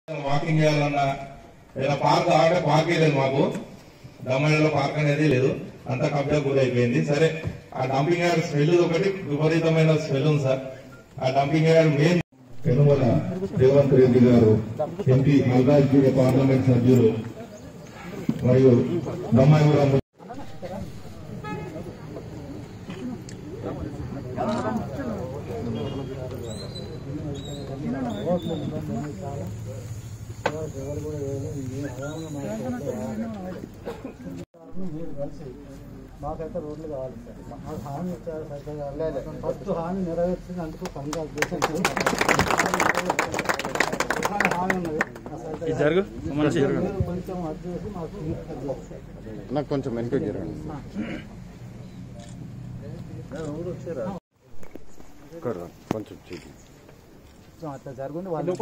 Walking చేయాలన్నా ఏదైనా park ఆడే పార్కే లేదు మాకు దమ్మలో పార్క్ అనేది లేదు అంతా కబ్జా గురైపోయింది సరే ఆ డంపింగ్ యార్డ్ స్మెల్ ఒకటి విపరీతమైన స్మెల్ ఉంది సార్ ఆ డంపింగ్ యార్డ్ మెయిన్ పెనుమల రేవంత్ రెడ్డి గారు ఎంపీ మల్రాజ్గూడ పార్లమెంట్ సభ్యులు మరియు దమ్మాయిగూడ మాకైతే రోడ్లు కావాలి సార్ మాకు హామీ ఇచ్చారు సరిగ్గా ఫస్ట్ హామీ నెరవేర్చింది అందుకు కంగారు చేశాను హామీ ఉన్నది ఆ సరిగ్గా జరుగు మనిషి మీరు కొంచెం అది చేసి మాకు అది చేస్తారు. నాకు కొంచెం వెనక్కి జరగండి ఇక్కడ రా, కొంచెం చెయ్యి కొంచెం అట్లా జరుగుండి వాళ్ళు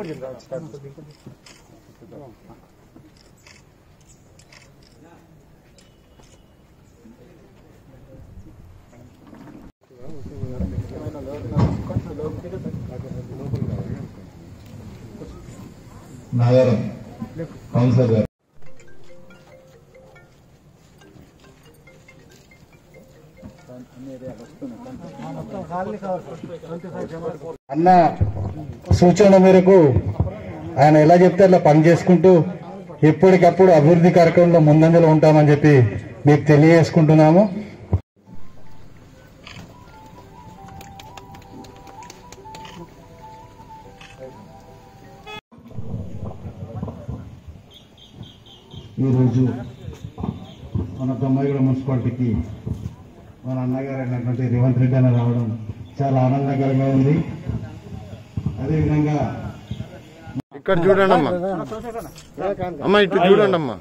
నాగారం కౌన్సిలర్ గారు మొత్తం ఖాళీ కావాలి ట్వంటీ ఫైవ్ జమాలు అన్న సూచన మేరకు ఆయన ఎలా చెప్తే అట్లా పని చేసుకుంటూ ఎప్పటికప్పుడు అభివృద్ధి కార్యక్రమంలో ముందంజలో ఉంటామని చెప్పి మీకు తెలియజేసుకుంటున్నాము ఈరోజు మన దొమ్మాయిగూడ మున్సిపాలిటీకి మన అన్నగారు అయినటువంటి రేవంత్ రెడ్డి అన్న రావడం చాలా ఆనందకరంగా ఉంది అదేవిధంగా ఇక్కడ చూడండి అమ్మా అమ్మా ఇటు చూడండి అమ్మా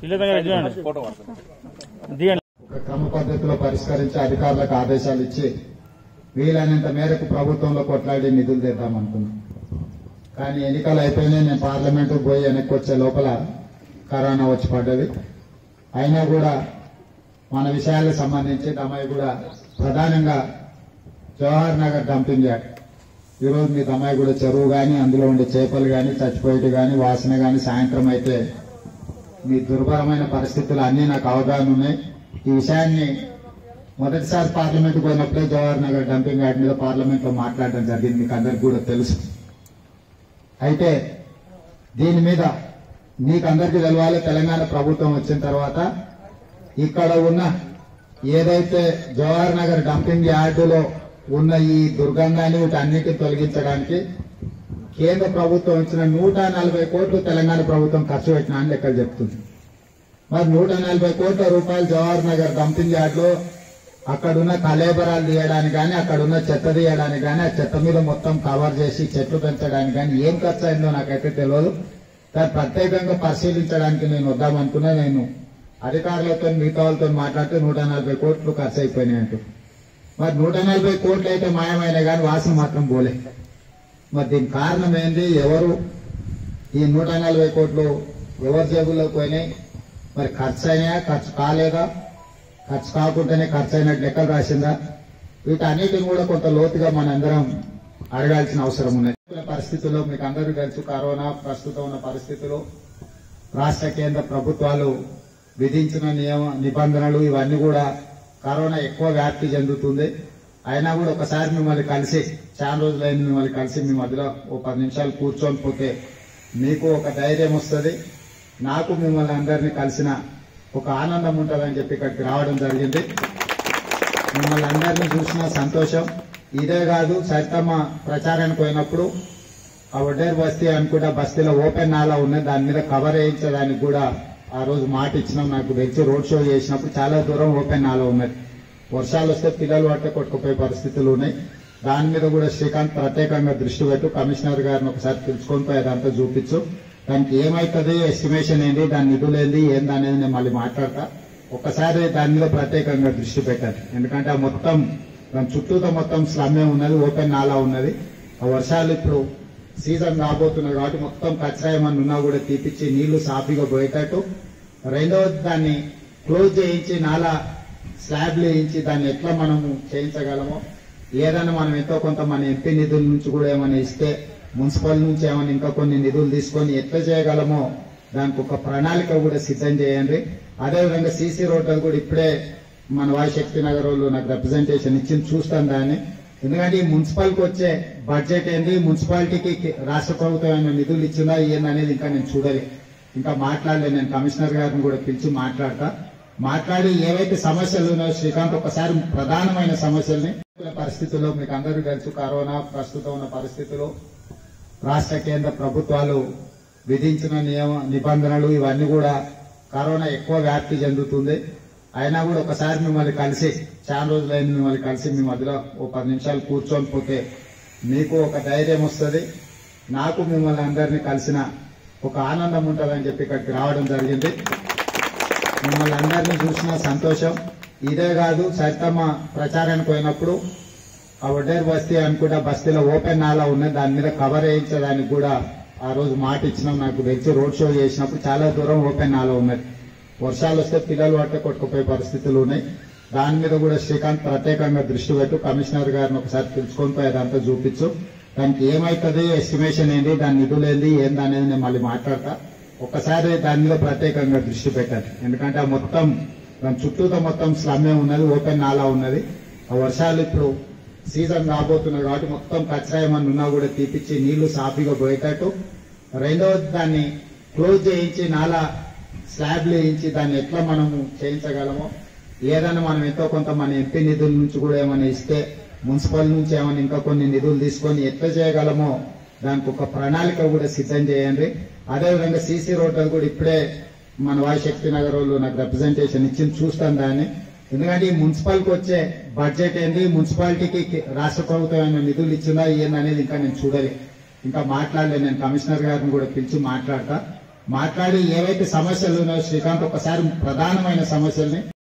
ఒక క్రమ పద్ధతిలో పరిష్కరించి అధికారులకు ఆదేశాలు ఇచ్చి వీలైనంత మేరకు ప్రభుత్వంలో కొట్లాడి నిధులు తెద్దామనుకున్నాం కానీ ఎన్నికలు అయిపోయినాయి నేను పార్లమెంటు పోయి వెనక్కి వచ్చే లోపల కరోనా వచ్చి పడ్డది అయినా కూడా మన విషయాలకు సంబంధించి దమ్మాయి కూడా ప్రధానంగా జవహర్ నగర్ డంపింగ్ యార్డ్ ఈరోజు మీ దమ్మాయి కూడా చెరువు కానీ అందులో ఉండే చేపలు కానీ చచ్చిపోయేటి కానీ వాసన కానీ సాయంత్రం అయితే మీ దుర్భరమైన పరిస్థితులు అన్నీ నాకు అవగాహన ఉన్నాయి ఈ విషయాన్ని మొదటిసారి పార్లమెంట్ పోయినప్పుడే జవహర్ నగర్ డంపింగ్ యార్డ్ మీద పార్లమెంట్ లో మాట్లాడడం జరిగింది మీకు అందరికి కూడా తెలుసు అయితే దీని మీద మీకు అందరికీ తెలవాలి తెలంగాణ ప్రభుత్వం వచ్చిన తర్వాత ఇక్కడ ఉన్న ఏదైతే జవహర్ నగర్ డంపింగ్ యార్డులో ఉన్న ఈ దుర్గంధాన్ని వీటన్నిటిని తొలగించడానికి కేంద్ర ప్రభుత్వం ఇచ్చిన నూట నలభై కోట్లు తెలంగాణ ప్రభుత్వం ఖర్చు పెట్టినా అని లెక్కలు చెప్తుంది మరి నూట నలభై కోట్ల రూపాయలు జవహర్ నగర్ డంపింగ్ యార్డ్లో అక్కడున్న కలేబరాలు తీయడానికి కానీ అక్కడున్న చెత్త తీయడానికి కానీ ఆ చెత్త మీద మొత్తం కవర్ చేసి చెట్లు పెంచడానికి కానీ ఏం ఖర్చు అయిందో నాకైతే తెలియదు దాన్ని ప్రత్యేకంగా పరిశీలించడానికి నేను వద్దామనుకున్నా నేను అధికారులతో మిగతా వాళ్ళతో మాట్లాడితే నూట నలభై కోట్లు ఖర్చు అయిపోయినాయి అంటూ మరి నూట నలభై కోట్లు అయితే మాయమైనా కానీ వాసన మాత్రం పోలే మరి దీనికి కారణం ఏంది ఎవరు ఈ నూట నలభై కోట్లు ఎవరి జేబుల్లో పోయినాయి మరి ఖర్చు అయినాయా ఖర్చు కాలేదా ఖర్చు కాకుండానే ఖర్చు అయినట్టు లెక్కలు రాసిందా వీటన్నిటిని కూడా కొంత లోతుగా మనందరం అడగాల్సిన అవసరం ఉన్నది పరిస్థితుల్లో మీకు అందరూ తెలుసు కరోనా ప్రస్తుతం ఉన్న పరిస్థితుల్లో రాష్ట్ర కేంద్ర ప్రభుత్వాలు విధించిన నియమ నిబంధనలు ఇవన్నీ కూడా కరోనా ఎక్కువ వ్యాప్తి చెందుతుంది అయినా కూడా ఒకసారి మిమ్మల్ని కలిసి చాలా రోజులైంది మిమ్మల్ని కలిసి మీ మధ్యలో ఓ పది నిమిషాలు కూర్చొని పోతే మీకు ఒక ధైర్యం వస్తుంది నాకు మిమ్మల్ని అందరినీ కలిసిన ఒక ఆనందం ఉంటుందని చెప్పి ఇక్కడికి రావడం జరిగింది మిమ్మల్ని అందరినీ చూసిన సంతోషం ఇదే కాదు సరితమ్మ ప్రచారానికి పోయినప్పుడు ఆ ఒడ్డేరు బస్తీ అనుకుంటా బస్తీలో ఓపెన్ నాలా ఉన్నది దాని మీద కవర్ వేయించడానికి కూడా ఆ రోజు మాట ఇచ్చినాం నాకు తెలిసి రోడ్ షో చేసినప్పుడు చాలా దూరం ఓపెన్ నాలా ఉన్నది వర్షాలు వస్తే పిల్లలు పట్టే కొట్టుకుపోయే పరిస్థితులు ఉన్నాయి దాని మీద కూడా శ్రీకాంత్ ప్రత్యేకంగా దృష్టి పెట్టు కమిషనర్ గారిని ఒకసారి పిలుచుకొని పోయి అదంతా చూపించు దానికి ఏమైతుంది ఎస్టిమేషన్ ఏంటి దాని నిధులు ఏంది ఏంది అనేది నేను మళ్ళీ మాట్లాడతా ఒక్కసారి దాని మీద ప్రత్యేకంగా దృష్టి పెట్టాలి ఎందుకంటే ఆ మొత్తం దాని చుట్టూతో మొత్తం స్లమ్మే ఉన్నది ఓపెన్ నాలా ఉన్నది ఆ వర్షాలు ఇప్పుడు సీజన్ రాబోతున్నది కాబట్టి మొత్తం కచ్చరా ఏమన్నా ఉన్నా కూడా తీపిచ్చి నీళ్లు సాఫీగా పోయేటట్టు రెండవది దాన్ని క్లోజ్ చేయించి నాలా స్లాబ్లు వేయించి దాన్ని ఎట్లా మనము చేయించగలమో ఏదైనా మనం ఎంతో కొంత మన ఎంపీ నిధుల నుంచి కూడా ఏమైనా ఇస్తే మున్సిపల్ నుంచి ఏమైనా ఇంకా కొన్ని నిధులు తీసుకొని ఎట్లా చేయగలమో దానికి ఒక ప్రణాళిక కూడా సిద్ధం చేయండి అదేవిధంగా సీసీ రోడ్లు కూడా ఇప్పుడే మన వాయుశక్తి నగర్ వాళ్ళు నాకు రిప్రజెంటేషన్ ఇచ్చింది చూస్తాను దాన్ని ఎందుకంటే ఈ మున్సిపల్కి వచ్చే బడ్జెట్ ఏంది మున్సిపాలిటీకి రాష్ట్ర ప్రభుత్వం ఏమైనా నిధులు ఇచ్చిందా ఏందనేది ఇంకా నేను చూడలేదు ఇంకా మాట్లాడలేదు నేను కమిషనర్ గారిని కూడా పిలిచి మాట్లాడతా మాట్లాడి ఏవైతే సమస్యలు ఉన్నాయో శ్రీకాంత్ ఒకసారి ప్రధానమైన సమస్యల్ని పరిస్థితుల్లో మీకు అందరూ తెలుసు కరోనా ప్రస్తుతం ఉన్న పరిస్థితుల్లో రాష్ట్ర కేంద్ర ప్రభుత్వాలు విధించిన నియమ నిబంధనలు ఇవన్నీ కూడా కరోనా ఎక్కువ వ్యాప్తి చెందుతుంది అయినా కూడా ఒకసారి మిమ్మల్ని కలిసి చాలా రోజులైంది మిమ్మల్ని కలిసి మీ మధ్యలో ఓ పది నిమిషాలు కూర్చొని పోతే మీకు ఒక ధైర్యం వస్తుంది నాకు మిమ్మల్ని అందరినీ కలిసిన ఒక ఆనందం ఉంటుందని చెప్పి ఇక్కడికి రావడం జరిగింది మిమ్మల్ని అందరినీ చూసిన సంతోషం ఇదే కాదు సరితమ్మ ప్రచారానికి పోయినప్పుడు ఆ ఒడ్డేరు బస్తీ అనుకుంటా బస్తీలో ఓపెన్ నాలా ఉన్నది దాని మీద కవర్ వేయించడానికి కూడా ఆ రోజు మాట ఇచ్చినాం నాకు తెలిసి రోడ్ షో చేసినప్పుడు చాలా దూరం ఓపెన్ నాలా ఉన్నది వర్షాలు వస్తే పిల్లలు పట్టే కొట్టుకుపోయే పరిస్థితులు ఉన్నాయి దాని మీద కూడా శ్రీకాంత్ ప్రత్యేకంగా దృష్టి పెట్టు కమిషనర్ గారిని ఒకసారి పిలుచుకొని పోయి అదంతా చూపించు దానికి ఏమైతుంది ఎస్టిమేషన్ ఏంది దాని నిధులు ఏంది ఏంది అనేది నేను మళ్ళీ మాట్లాడతా ఒక్కసారి దాని మీద ప్రత్యేకంగా దృష్టి పెట్టండి ఎందుకంటే ఆ మొత్తం దాని చుట్టూతో మొత్తం స్లమ్మే ఉన్నది ఓపెన్ నాలా ఉన్నది ఆ వర్షాలు ఇప్పుడు సీజన్ రాబోతున్నది కాబట్టి మొత్తం కచ్చరా ఏమన్నా ఉన్నా కూడా తీపిచ్చి నీళ్లు సాఫీగా పోయేటట్టు రెండవది దాన్ని క్లోజ్ చేయించి నాలా స్లాబ్లు వేయించి దాన్ని ఎట్లా మనము చేయించగలమో ఏదైనా మనం ఎంతో కొంత మన ఎంపీ నిధుల నుంచి కూడా ఏమైనా ఇస్తే మున్సిపల్ నుంచి ఏమైనా ఇంకా కొన్ని నిధులు తీసుకొని ఎట్లా చేయగలమో దానికి ఒక ప్రణాళిక కూడా సిద్ధం చేయండి అదేవిధంగా సీసీ రోడ్లు కూడా ఇప్పుడే మన వాయుశక్తి నగర్ వాళ్ళు నాకు రిప్రజెంటేషన్ ఇచ్చింది చూస్తాను దాన్ని ఎందుకంటే ఈ మున్సిపల్కి వచ్చే బడ్జెట్ ఏంది మున్సిపాలిటీకి రాష్ట్ర ప్రభుత్వం ఏమైనా నిధులు ఇచ్చిందా ఏందనేది ఇంకా నేను చూడలేదు ఇంకా మాట్లాడలేదు నేను కమిషనర్ గారిని కూడా పిలిచి మాట్లాడతా మాట్లాడి ఏవైతే సమస్యలు ఉన్నాయో శ్రీకాంత్ ఒకసారి ప్రధానమైన సమస్యల్ని